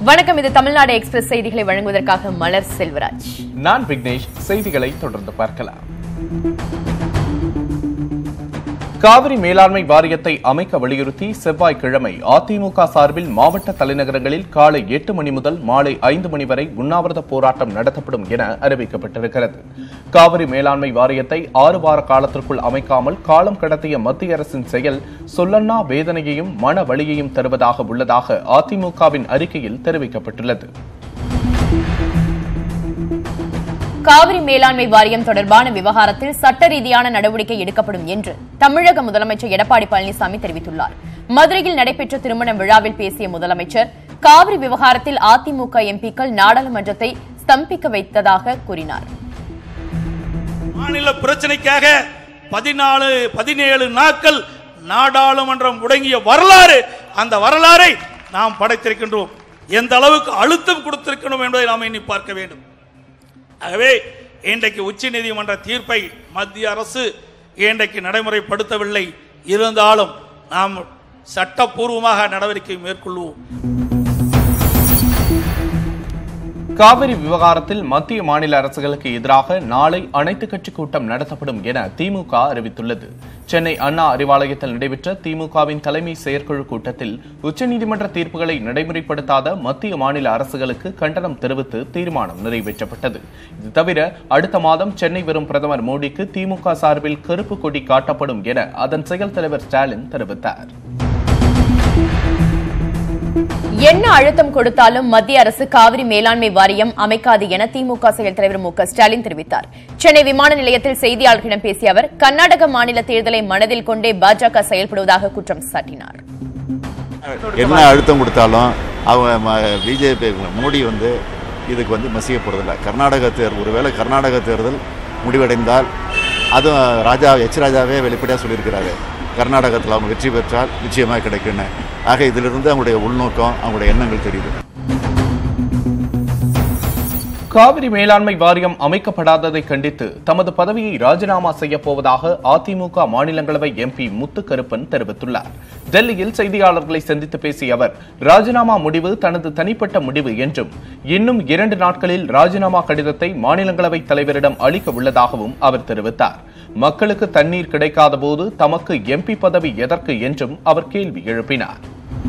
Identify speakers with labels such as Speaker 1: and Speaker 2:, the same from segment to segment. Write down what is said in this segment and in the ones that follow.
Speaker 1: வணக்கம் இது தமிழ்நாடு எக்ஸ்பிரஸ் செய்திகளை வழங்குவதற்காக மலர் செல்வராஜ்
Speaker 2: நான் விக்னேஷ் செய்திகளை தொடர்ந்து பார்க்கலாம் காவிரி மேலாண்மை வாரியத்தை அமைக்க வலியுறுத்தி செவ்வாய்க்கிழமை அதிமுக சார்பில் மாவட்ட தலைநகரங்களில் காலை எட்டு மணி முதல் மாலை ஐந்து மணி வரை உண்ணாவிரத போராட்டம் நடத்தப்படும் என அறிவிக்கப்பட்டிருக்கிறது காவிரி மேலாண்மை வாரியத்தை ஆறு வார காலத்திற்குள் அமைக்காமல் காலம் கடத்திய மத்திய அரசின் செயல் சொல்லன்னா வேதனையையும் மன வலியையும் தருவதாக உள்ளதாக அதிமுகவின் அறிக்கையில் தெரிவிக்கப்பட்டுள்ளது
Speaker 1: காவிரி மேலாண்மை வாரியம் தொடர்பான விவகாரத்தில் சட்ட ரீதியான நடவடிக்கை எடுக்கப்படும் என்று தமிழக முதலமைச்சர் எடப்பாடி பழனிசாமி தெரிவித்துள்ளார் மதுரையில் நடைபெற்ற திருமண விழாவில் பேசிய முதலமைச்சர் காவிரி விவகாரத்தில் அதிமுக எம்பிக்கள் நாடாளுமன்றத்தை ஸ்தம்பிக்க வைத்ததாக கூறினார்
Speaker 3: மாநில பிரச்சனைக்காக பதினாலு பதினேழு நாட்கள் நாடாளுமன்றம் முடங்கிய வரலாறு அந்த வரலாறை நாம் படைத்திருக்கின்றோம் எந்த அளவுக்கு அழுத்தம் கொடுத்திருக்கணும் என்பதை நாம் எண்ணி பார்க்க வேண்டும் ஆகவே இன்றைக்கு உச்ச நீதிமன்ற தீர்ப்பை மத்திய அரசு இன்றைக்கு நடைமுறைப்படுத்தவில்லை இருந்தாலும் நாம் சட்டப்பூர்வமாக நடவடிக்கை மேற்கொள்வோம்
Speaker 2: காவிரி விவகாரத்தில் மத்திய மாநில அரசுகளுக்கு எதிராக நாளை அனைத்துக் கட்சி கூட்டம் நடத்தப்படும் என திமுக அறிவித்துள்ளது சென்னை அண்ணா அறிவாலயத்தில் நடைபெற்ற திமுகவின் தலைமை செயற்குழு கூட்டத்தில் உச்சநீதிமன்ற தீர்ப்புகளை நடைமுறைப்படுத்தாத மத்திய மாநில அரசுகளுக்கு கண்டனம் தெரிவித்து தீர்மானம் நிறைவேற்றப்பட்டது இது தவிர அடுத்த மாதம் சென்னை வரும் பிரதமர் மோடிக்கு திமுக சார்பில் கருப்பு கொடி காட்டப்படும் என அதன் செயல் தலைவர் ஸ்டாலின் தெரிவித்தார்
Speaker 1: என்ன அழுத்தம் கொடுத்தாலும் மத்திய அரசு காவிரி மேலாண்மை வாரியம் அமைக்காது என திமுக செயல் தலைவர் மு க ஸ்டாலின் தெரிவித்தார் சென்னை விமான நிலையத்தில் செய்தியாளர்களிடம் பேசிய அவர் கர்நாடக மாநில தேர்தலை மனதில் கொண்டே பாஜக செயல்படுவதாக குற்றம் சாட்டினார்
Speaker 4: என்ன அழுத்தம் கொடுத்தாலும் அவங்க பிஜேபி மோடி வந்து இதுக்கு வந்து மசிய போகிறதில்ல கர்நாடக தேர்தல் ஒருவேளை கர்நாடக தேர்தல் முடிவடைந்தால் அதுவும் ராஜா எச் ராஜாவே வெளிப்படையாக சொல்லியிருக்கிறாரு கர்நாடகத்தில் அவங்க வெற்றி பெற்றால் நிச்சயமாக கிடைக்குன்னு ஆக இதிலிருந்து அவங்களுடைய உள்நோக்கம் அவங்களுடைய எண்ணங்கள் தெரியுது
Speaker 2: காவிரி மேலாண்மை வாரியம் அமைக்கப்படாததை கண்டித்து தமது பதவியை ராஜினாமா செய்யப் போவதாக அதிமுக மாநிலங்களவை எம்பி முத்துக்கருப்பன் தெரிவித்துள்ளார் டெல்லியில் செய்தியாளர்களை சந்தித்து பேசிய அவர் ராஜினாமா முடிவு தனது தனிப்பட்ட முடிவு என்றும் இன்னும் இரண்டு நாட்களில் ராஜினாமா கடிதத்தை மாநிலங்களவை தலைவரிடம் அளிக்க உள்ளதாகவும் அவர் தெரிவித்தார் மக்களுக்கு தண்ணீர் கிடைக்காத போது தமக்கு எம்பி பதவி எதற்கு என்றும் அவர் கேள்வி எழுப்பினார்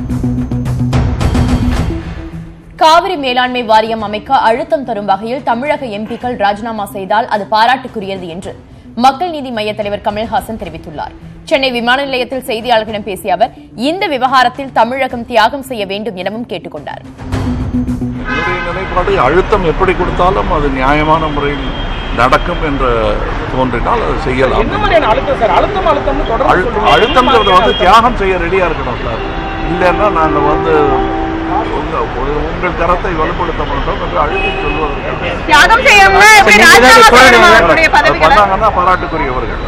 Speaker 1: காவிரி மேலாண்மை வாரியம் அமைக்க அழுத்தம் தரும் வகையில் தமிழக எம்பிக்கள் ராஜினாமா செய்தால் அது பாராட்டுக்குரியது என்று மக்கள் நீதி மய்ய தலைவர் கமல்ஹாசன் தெரிவித்துள்ளார் சென்னை விமான நிலையத்தில் செய்தியாளர்களிடம் பேசிய அவர் இந்த விவகாரத்தில் தமிழகம் தியாகம் செய்ய வேண்டும் எனவும் கேட்டுக் கொண்டார்
Speaker 5: என்னுடைய நிலைப்பாடு அழுத்தம் எப்படி கொடுத்தாலும் அது நியாயமான முறையில் நடக்கும் என்று தோன்றினால் அது செய்யலாம்
Speaker 6: என்ன மாதிரியான அழுத்தம் சார் அழுத்தம் அழுத்தம்னு தொடர்ந்து
Speaker 5: அழு-
Speaker 6: சொல்றீங்க.
Speaker 5: அழுத்தம்ங்கிறது
Speaker 6: என்ன
Speaker 5: வந்து
Speaker 6: மாதிரியான
Speaker 5: தியாகம் செய்ய ரெடியா இருக்கணும் சார் இல்லைன்னா நாங்கள் வந்து உங்க- ஒரு- உங்கள் கரத்தை வலுப்படுத்த மாட்டோம் என்று அழுத்தி சொல்வதற்கு
Speaker 7: தியாகம் செய்யாம எப்படி ராஜினாமா செய்யணுமா அவருடைய
Speaker 5: அது
Speaker 7: பதவிகளை
Speaker 5: பண்ணாங்கன்னா பாராட்டுக்குரியவர்கள்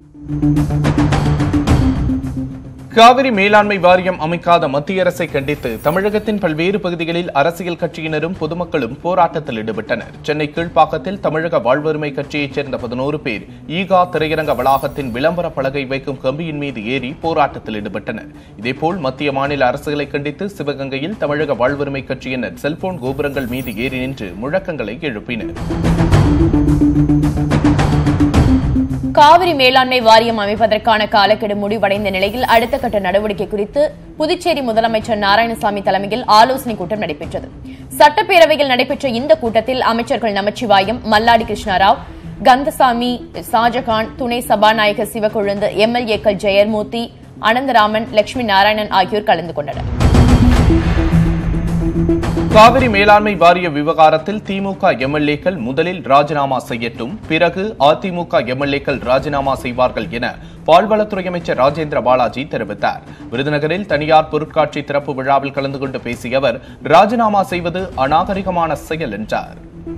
Speaker 2: காவிரி மேலாண்மை வாரியம் அமைக்காத மத்திய அரசை கண்டித்து தமிழகத்தின் பல்வேறு பகுதிகளில் அரசியல் கட்சியினரும் பொதுமக்களும் போராட்டத்தில் ஈடுபட்டனர் சென்னை கீழ்ப்பாக்கத்தில் தமிழக வாழ்வருமை கட்சியைச் சேர்ந்த பதினோரு பேர் ஈகா திரையரங்க வளாகத்தின் விளம்பர பலகை வைக்கும் கம்பியின் மீது ஏறி போராட்டத்தில் ஈடுபட்டனர் இதேபோல் மத்திய மாநில அரசுகளை கண்டித்து சிவகங்கையில் தமிழக வாழ்வருமை கட்சியினர் செல்போன் கோபுரங்கள் மீது ஏறி நின்று முழக்கங்களை எழுப்பினர்
Speaker 1: காவிரி மேலாண்மை வாரியம் அமைப்பதற்கான காலக்கெடு முடிவடைந்த நிலையில் அடுத்த கட்ட நடவடிக்கை குறித்து புதுச்சேரி முதலமைச்சர் நாராயணசாமி தலைமையில் ஆலோசனைக் கூட்டம் நடைபெற்றது சட்டப்பேரவையில் நடைபெற்ற இந்த கூட்டத்தில் அமைச்சர்கள் நமச்சிவாயம் மல்லாடி கிருஷ்ணாராவ் கந்தசாமி ஷாஜகான் துணை சபாநாயகர் சிவக்கொழுந்து எம்எல்ஏக்கள் ஜெயர்மூர்த்தி அனந்தராமன் லட்சுமி நாராயணன் ஆகியோர் கலந்து கொண்டனர்
Speaker 2: காவிரி மேலாண்மை வாரிய விவகாரத்தில் திமுக எம்எல்ஏக்கள் முதலில் ராஜினாமா செய்யட்டும் பிறகு அதிமுக எம்எல்ஏக்கள் ராஜினாமா செய்வார்கள் என பால்வளத்துறை அமைச்சர் ராஜேந்திர பாலாஜி தெரிவித்தார் விருதுநகரில் தனியார் பொருட்காட்சி திறப்பு விழாவில் கலந்து கொண்டு பேசிய அவர் ராஜினாமா செய்வது அநாகரிகமான செயல் என்றார்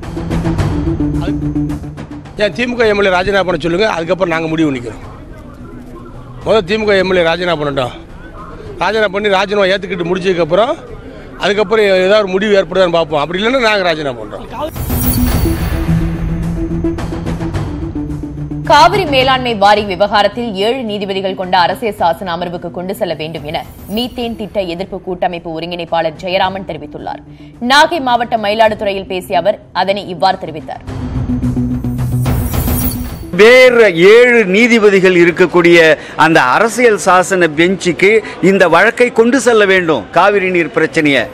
Speaker 8: ஏன் திமுக எம்எல்ஏ ராஜினாமா பண்ண சொல்லுங்க அதுக்கப்புறம் நாங்கள் முடிவு பண்ணிக்கிறோம் முதல் திமுக எம்எல்ஏ ராஜினாமா பண்ணட்டும் ராஜினாமா பண்ணி ராஜினாமா ஏற்றுக்கிட்டு முடிச்சதுக்கப்புறம் அதுக்கப்புறம் ஏதாவது ஒரு முடிவு ஏற்படுதான்னு பார்ப்போம் அப்படி இல்லைன்னா நாங்கள் ராஜினாமா பண்ணுறோம்
Speaker 1: காவிரி மேலாண்மை வாரிய விவகாரத்தில் ஏழு நீதிபதிகள் கொண்ட அரசியல் சாசன அமர்வுக்கு கொண்டு செல்ல வேண்டும் என மீத்தேன் திட்ட எதிர்ப்பு கூட்டமைப்பு ஒருங்கிணைப்பாளர் ஜெயராமன் தெரிவித்துள்ளார் நாகை மாவட்டம் மயிலாடுதுறையில் பேசிய அவர் அதனை இவ்வாறு தெரிவித்தார்
Speaker 9: வேறு ஏழு நீதிபதிகள் இருக்கக்கூடிய அந்த அரசியல் சாசன பெஞ்சுக்கு இந்த வழக்கை கொண்டு செல்ல வேண்டும் காவிரி நீர் பிரச்சனையை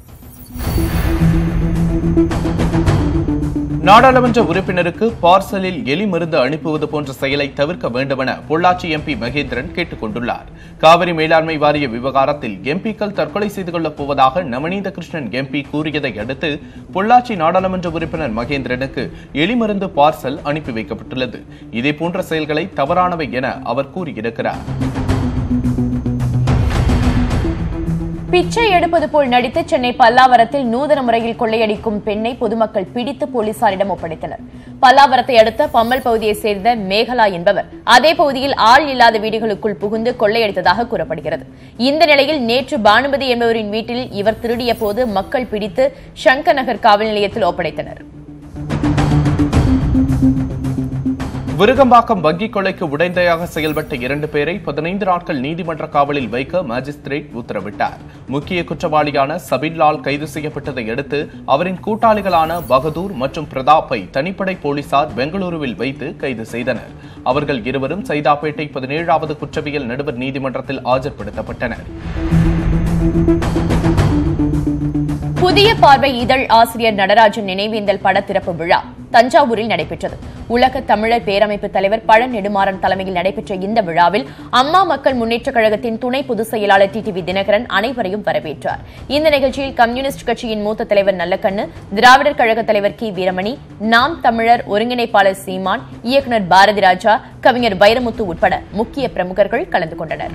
Speaker 2: நாடாளுமன்ற உறுப்பினருக்கு பார்சலில் எலி மருந்து அனுப்புவது போன்ற செயலை தவிர்க்க வேண்டுமென பொள்ளாச்சி எம்பி மகேந்திரன் கேட்டுக் கொண்டுள்ளார் காவிரி மேலாண்மை வாரிய விவகாரத்தில் எம்பிக்கள் தற்கொலை செய்து கொள்ளப் போவதாக நவநீத கிருஷ்ணன் எம்பி கூறியதை அடுத்து பொள்ளாச்சி நாடாளுமன்ற உறுப்பினர் மகேந்திரனுக்கு எலி மருந்து பார்சல் அனுப்பி வைக்கப்பட்டுள்ளது இதேபோன்ற செயல்களை தவறானவை என அவர் கூறியிருக்கிறார்
Speaker 1: பிச்சை எடுப்பது போல் நடித்து சென்னை பல்லாவரத்தில் நூதன முறையில் கொள்ளையடிக்கும் பெண்ணை பொதுமக்கள் பிடித்து போலீசாரிடம் ஒப்படைத்தனர் பல்லாவரத்தை அடுத்த பம்மல் பகுதியைச் சேர்ந்த மேகலா என்பவர் அதே பகுதியில் ஆள் இல்லாத வீடுகளுக்குள் புகுந்து கொள்ளையடித்ததாக கூறப்படுகிறது இந்த நிலையில் நேற்று பானுமதி என்பவரின் வீட்டில் இவர் திருடிய போது மக்கள் பிடித்து சங்கர் நகர் காவல் நிலையத்தில் ஒப்படைத்தனர்
Speaker 2: விருகம்பாக்கம் வங்கிக் கொலைக்கு உடைந்தையாக செயல்பட்ட இரண்டு பேரை பதினைந்து நாட்கள் நீதிமன்ற காவலில் வைக்க மாஜிஸ்திரேட் உத்தரவிட்டார் முக்கிய குற்றவாளியான சபின்லால் கைது செய்யப்பட்டதை அடுத்து அவரின் கூட்டாளிகளான பகதூர் மற்றும் பிரதாப்பை தனிப்படை போலீசார் பெங்களூருவில் வைத்து கைது செய்தனர் அவர்கள் இருவரும் சைதாப்பேட்டை பதினேழாவது குற்றவியல் நடுவர் நீதிமன்றத்தில் ஆஜர்படுத்தப்பட்டனர்
Speaker 1: புதிய பார்வை இதழ் ஆசிரியர் நடராஜன் நினைவேந்தல் பட திறப்பு விழா தஞ்சாவூரில் நடைபெற்றது உலக தமிழர் பேரமைப்பு தலைவர் பழ நெடுமாறன் தலைமையில் நடைபெற்ற இந்த விழாவில் அம்மா மக்கள் முன்னேற்றக் கழகத்தின் துணை பொதுச் செயலாளர் டிடிவி தினகரன் அனைவரையும் வரவேற்றார் இந்த நிகழ்ச்சியில் கம்யூனிஸ்ட் கட்சியின் மூத்த தலைவர் நல்லக்கண்ணு திராவிடர் கழக தலைவர் கி வீரமணி நாம் தமிழர் ஒருங்கிணைப்பாளர் சீமான் இயக்குநர் பாரதி ராஜா கவிஞர் வைரமுத்து உட்பட முக்கிய பிரமுகர்கள் கலந்து கொண்டனர்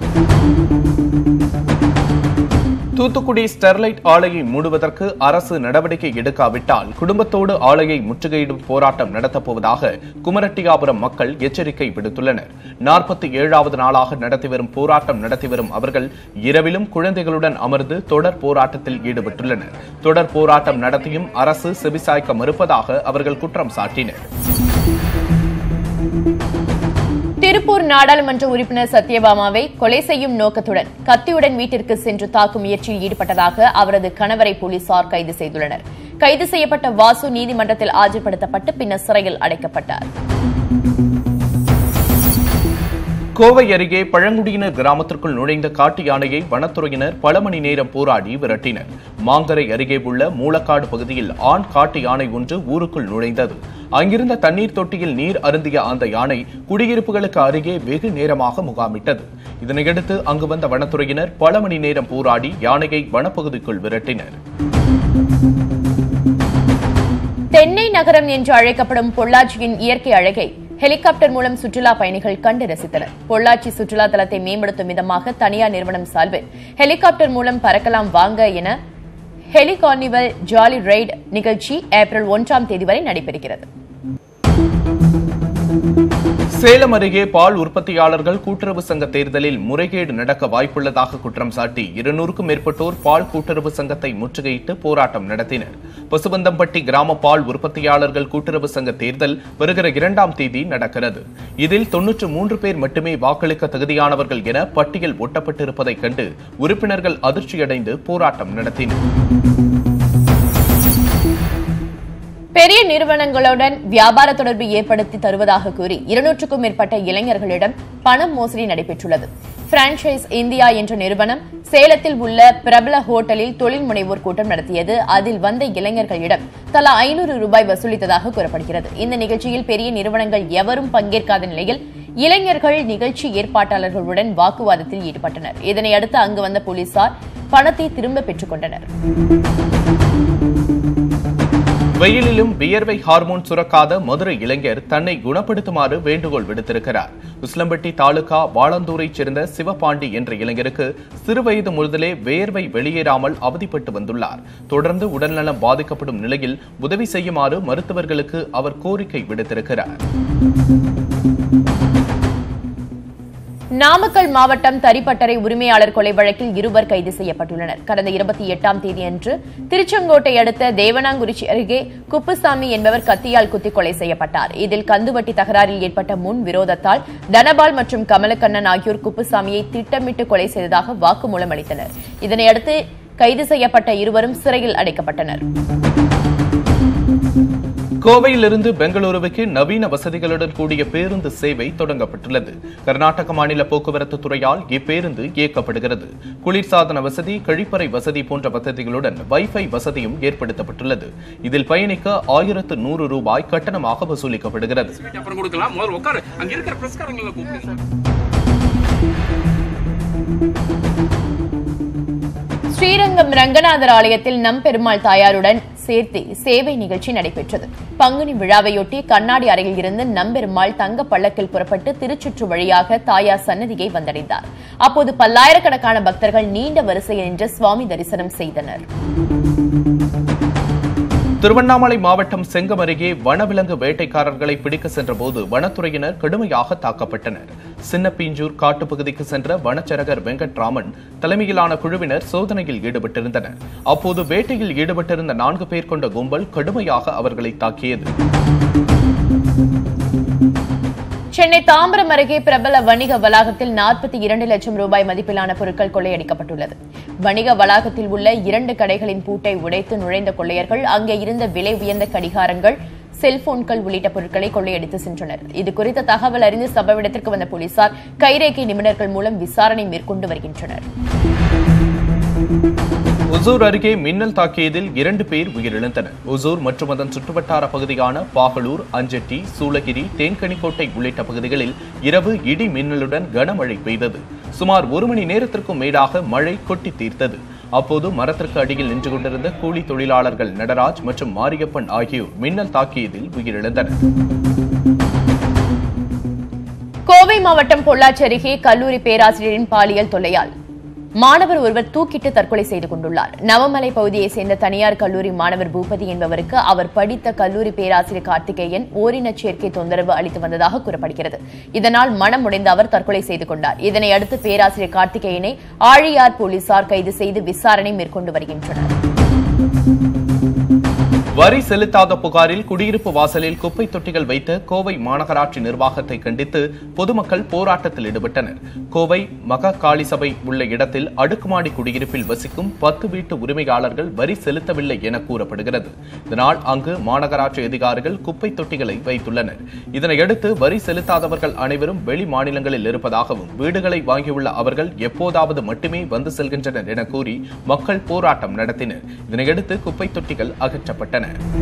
Speaker 2: தூத்துக்குடி ஸ்டெர்லைட் ஆலையை மூடுவதற்கு அரசு நடவடிக்கை எடுக்காவிட்டால் குடும்பத்தோடு ஆலையை முற்றுகையிடும் போராட்டம் நடத்தப்போவதாக குமரட்டியாபுரம் மக்கள் எச்சரிக்கை விடுத்துள்ளனர் நாற்பத்தி ஏழாவது நாளாக நடத்தி வரும் போராட்டம் நடத்தி வரும் அவர்கள் இரவிலும் குழந்தைகளுடன் அமர்ந்து தொடர் போராட்டத்தில் ஈடுபட்டுள்ளனர் தொடர் போராட்டம் நடத்தியும் அரசு செவிசாய்க்க மறுப்பதாக அவர்கள் குற்றம் சாட்டினர்
Speaker 1: திருப்பூர் நாடாளுமன்ற உறுப்பினர் சத்யபாமாவை கொலை செய்யும் நோக்கத்துடன் கத்தியுடன் வீட்டிற்கு சென்று தாக்கும் முயற்சியில் ஈடுபட்டதாக அவரது கணவரை போலீசார் கைது செய்துள்ளனர் கைது செய்யப்பட்ட வாசு நீதிமன்றத்தில் ஆஜர்படுத்தப்பட்டு பின்னர் சிறையில் அடைக்கப்பட்டார்
Speaker 2: கோவை அருகே பழங்குடியினர் கிராமத்திற்குள் நுழைந்த காட்டு யானையை வனத்துறையினர் பல மணி நேரம் போராடி விரட்டினர் மாங்கரை அருகே உள்ள மூலக்காடு பகுதியில் ஆண் காட்டு யானை ஒன்று ஊருக்குள் நுழைந்தது அங்கிருந்த தண்ணீர் தொட்டியில் நீர் அருந்திய அந்த யானை குடியிருப்புகளுக்கு அருகே வெகு நேரமாக முகாமிட்டது இதனையடுத்து அங்கு வந்த வனத்துறையினர் பல மணி நேரம் போராடி யானையை வனப்பகுதிக்குள் விரட்டினர்
Speaker 1: தென்னை நகரம் என்று அழைக்கப்படும் பொள்ளாச்சியின் இயற்கை அழகை ஹெலிகாப்டர் மூலம் சுற்றுலா பயணிகள் கண்டு ரசித்தனர் பொள்ளாச்சி சுற்றுலா தலத்தை மேம்படுத்தும் விதமாக தனியார் நிறுவனம் சார்பில் ஹெலிகாப்டர் மூலம் பறக்கலாம் வாங்க என ஹெலிகார்னிவல் ஜாலி ரைட் நிகழ்ச்சி ஏப்ரல் ஒன்றாம் தேதி வரை நடைபெறுகிறது
Speaker 2: சேலம் அருகே பால் உற்பத்தியாளர்கள் கூட்டுறவு சங்க தேர்தலில் முறைகேடு நடக்க வாய்ப்புள்ளதாக குற்றம் சாட்டி இருநூறுக்கும் மேற்பட்டோர் பால் கூட்டுறவு சங்கத்தை முற்றுகையிட்டு போராட்டம் நடத்தினர் பசுபந்தம்பட்டி கிராம பால் உற்பத்தியாளர்கள் கூட்டுறவு சங்க தேர்தல் வருகிற இரண்டாம் தேதி நடக்கிறது இதில் தொன்னூற்று மூன்று பேர் மட்டுமே வாக்களிக்க தகுதியானவர்கள் என பட்டியல் ஒட்டப்பட்டிருப்பதைக் கண்டு உறுப்பினர்கள் அதிர்ச்சியடைந்து போராட்டம் நடத்தினர்
Speaker 1: பெரிய நிறுவனங்களுடன் வியாபார தொடர்பு ஏற்படுத்தி தருவதாக கூறி இருநூற்றுக்கும் மேற்பட்ட இளைஞர்களிடம் பணம் மோசடி நடைபெற்றுள்ளது பிரான்சைஸ் இந்தியா என்ற நிறுவனம் சேலத்தில் உள்ள பிரபல ஹோட்டலில் தொழில் முனைவோர் கூட்டம் நடத்தியது அதில் வந்த இளைஞர்களிடம் தலா ஐநூறு ரூபாய் வசூலித்ததாக கூறப்படுகிறது இந்த நிகழ்ச்சியில் பெரிய நிறுவனங்கள் எவரும் பங்கேற்காத நிலையில் இளைஞர்கள் நிகழ்ச்சி ஏற்பாட்டாளர்களுடன் வாக்குவாதத்தில் ஈடுபட்டனர் இதனை அடுத்து அங்கு வந்த போலீசார் பணத்தை திரும்ப பெற்றுக் கொண்டனர்
Speaker 2: வெயிலிலும் வியர்வை ஹார்மோன் சுரக்காத மதுரை இளைஞர் தன்னை குணப்படுத்துமாறு வேண்டுகோள் விடுத்திருக்கிறார் உஸ்லம்பட்டி தாலுகா வாளந்தூரைச் சேர்ந்த சிவபாண்டி என்ற இளைஞருக்கு சிறுவயது முதலே வேர்வை வெளியேறாமல் அவதிப்பட்டு வந்துள்ளார் தொடர்ந்து உடல்நலம் பாதிக்கப்படும் நிலையில் உதவி செய்யுமாறு மருத்துவர்களுக்கு அவர் கோரிக்கை விடுத்திருக்கிறார்
Speaker 1: நாமக்கல் மாவட்டம் தரிப்பட்டறை உரிமையாளர் கொலை வழக்கில் இருவர் கைது செய்யப்பட்டுள்ளனர் கடந்த இருபத்தி எட்டாம் தேதியன்று திருச்செங்கோட்டை அடுத்த தேவனாங்குறிச்சி அருகே குப்புசாமி என்பவர் கத்தியால் குத்தி கொலை செய்யப்பட்டார் இதில் கந்துவட்டி தகராறில் ஏற்பட்ட முன் விரோதத்தால் தனபால் மற்றும் கமலக்கண்ணன் ஆகியோர் குப்புசாமியை திட்டமிட்டு கொலை செய்ததாக வாக்குமூலம் அளித்தனர் இதனையடுத்து கைது செய்யப்பட்ட இருவரும் சிறையில் அடைக்கப்பட்டனர்
Speaker 2: கோவையிலிருந்து பெங்களூருவுக்கு நவீன வசதிகளுடன் கூடிய பேருந்து சேவை தொடங்கப்பட்டுள்ளது கர்நாடக மாநில போக்குவரத்து துறையால் இப்பேருந்து இயக்கப்படுகிறது குளிர்சாதன வசதி கழிப்பறை வசதி போன்ற வசதிகளுடன் வைஃபை வசதியும் ஏற்படுத்தப்பட்டுள்ளது இதில் பயணிக்க ஆயிரத்து நூறு ரூபாய் கட்டணமாக வசூலிக்கப்படுகிறது
Speaker 6: அப்புறம் கொடுக்கலாம் முதல்ல உட்காரு அங்க இருக்கிற பிரஸ்காரங்களை கூப்பிடுங்க
Speaker 1: ஸ்ரீரங்கம் ரங்கநாதர் ஆலயத்தில் நம்பெருமாள் தாயாருடன் சேர்த்து சேவை நிகழ்ச்சி நடைபெற்றது பங்குனி விழாவையொட்டி கண்ணாடி அறையில் இருந்து நம்பெருமாள் தங்க பள்ளக்கில் புறப்பட்டு திருச்சுற்று வழியாக தாயார் சன்னதியை வந்தடைந்தார் அப்போது பல்லாயிரக்கணக்கான பக்தர்கள் நீண்ட வரிசையில் நின்று சுவாமி தரிசனம் செய்தனர்
Speaker 2: திருவண்ணாமலை மாவட்டம் செங்கம் அருகே வனவிலங்கு வேட்டைக்காரர்களை பிடிக்க சென்றபோது வனத்துறையினர் கடுமையாக தாக்கப்பட்டனர் சின்னப்பீஞ்சூர் காட்டுப்பகுதிக்கு சென்ற வனச்சரகர் வெங்கட்ராமன் தலைமையிலான குழுவினர் சோதனையில் ஈடுபட்டிருந்தனர் அப்போது வேட்டையில் ஈடுபட்டிருந்த நான்கு பேர் கொண்ட கும்பல் கடுமையாக அவர்களை தாக்கியது
Speaker 1: சென்னை தாம்பரம் அருகே பிரபல வணிக வளாகத்தில் நாற்பத்தி இரண்டு லட்சம் ரூபாய் மதிப்பிலான பொருட்கள் கொள்ளையடிக்கப்பட்டுள்ளது வணிக வளாகத்தில் உள்ள இரண்டு கடைகளின் பூட்டை உடைத்து நுழைந்த கொள்ளையர்கள் அங்கே இருந்த விலை உயர்ந்த கடிகாரங்கள் செல்போன்கள் உள்ளிட்ட பொருட்களை கொள்ளையடித்து சென்றனர் இது குறித்த தகவல் அறிந்து சம்பவ இடத்திற்கு வந்த போலீசார் கைரேகை நிபுணர்கள் மூலம் விசாரணை மேற்கொண்டு வருகின்றனர்
Speaker 2: ஒசூர் அருகே மின்னல் தாக்கியதில் இரண்டு பேர் உயிரிழந்தனர் ஒசூர் மற்றும் அதன் சுற்றுவட்டார பகுதியான பாகலூர் அஞ்சட்டி சூளகிரி தேன்கனிக்கோட்டை உள்ளிட்ட பகுதிகளில் இரவு இடி மின்னலுடன் கனமழை பெய்தது சுமார் ஒரு மணி நேரத்திற்கும் மேலாக மழை கொட்டி தீர்த்தது அப்போது மரத்திற்கு அடியில் நின்று கொண்டிருந்த கூலி தொழிலாளர்கள் நடராஜ் மற்றும் மாரியப்பன் ஆகியோர் மின்னல் தாக்கியதில் உயிரிழந்தனர்
Speaker 1: கோவை மாவட்டம் பொள்ளாச்சி அருகே கல்லூரி பேராசிரியரின் பாலியல் தொல்லையால் மாணவர் ஒருவர் தூக்கிட்டு தற்கொலை செய்து கொண்டுள்ளார் நவமலை பகுதியைச் சேர்ந்த தனியார் கல்லூரி மாணவர் பூபதி என்பவருக்கு அவர் படித்த கல்லூரி பேராசிரியர் கார்த்திகேயன் ஓரின சேர்க்கை தொந்தரவு அளித்து வந்ததாக கூறப்படுகிறது இதனால் மனம் உடைந்த அவர் தற்கொலை செய்து கொண்டார் இதனை அடுத்து பேராசிரியர் கார்த்திகேயனை ஆழியார் போலீசார் கைது செய்து விசாரணை மேற்கொண்டு வருகின்றனர்
Speaker 2: வரி செலுத்தாத புகாரில் குடியிருப்பு வாசலில் குப்பை தொட்டிகள் வைத்த கோவை மாநகராட்சி நிர்வாகத்தை கண்டித்து பொதுமக்கள் போராட்டத்தில் ஈடுபட்டனர் கோவை மகா காளி சபை உள்ள இடத்தில் அடுக்குமாடி குடியிருப்பில் வசிக்கும் பத்து வீட்டு உரிமையாளர்கள் வரி செலுத்தவில்லை என கூறப்படுகிறது இதனால் அங்கு மாநகராட்சி அதிகாரிகள் குப்பை தொட்டிகளை வைத்துள்ளனர் இதனையடுத்து வரி செலுத்தாதவர்கள் அனைவரும் வெளி மாநிலங்களில் இருப்பதாகவும் வீடுகளை வாங்கியுள்ள அவர்கள் எப்போதாவது மட்டுமே வந்து செல்கின்றனர் என கூறி மக்கள் போராட்டம் நடத்தினர் இதனையடுத்து குப்பை தொட்டிகள் அகற்றப்பட்டன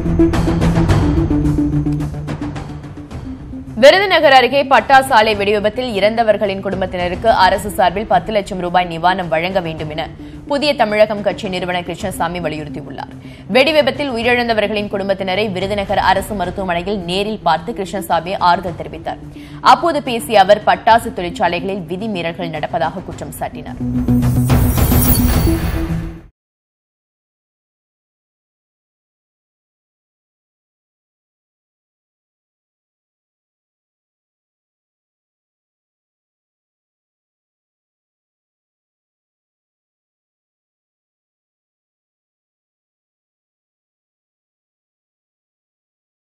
Speaker 1: விருதுநகர் அருகே பட்டா சாலை வெடிவிபத்தில் இறந்தவர்களின் குடும்பத்தினருக்கு அரசு சார்பில் பத்து லட்சம் ரூபாய் நிவாரணம் வழங்க வேண்டும் என புதிய தமிழகம் கட்சி நிறுவனர் கிருஷ்ணசாமி வலியுறுத்தியுள்ளார் வெடிவிபத்தில் உயிரிழந்தவர்களின் குடும்பத்தினரை விருதுநகர் அரசு மருத்துவமனையில் நேரில் பார்த்து கிருஷ்ணசாமி ஆறுதல் தெரிவித்தார் அப்போது பேசிய அவர் பட்டாசு தொழிற்சாலைகளில் விதிமீறல்கள் நடப்பதாக குற்றம் சாட்டினார்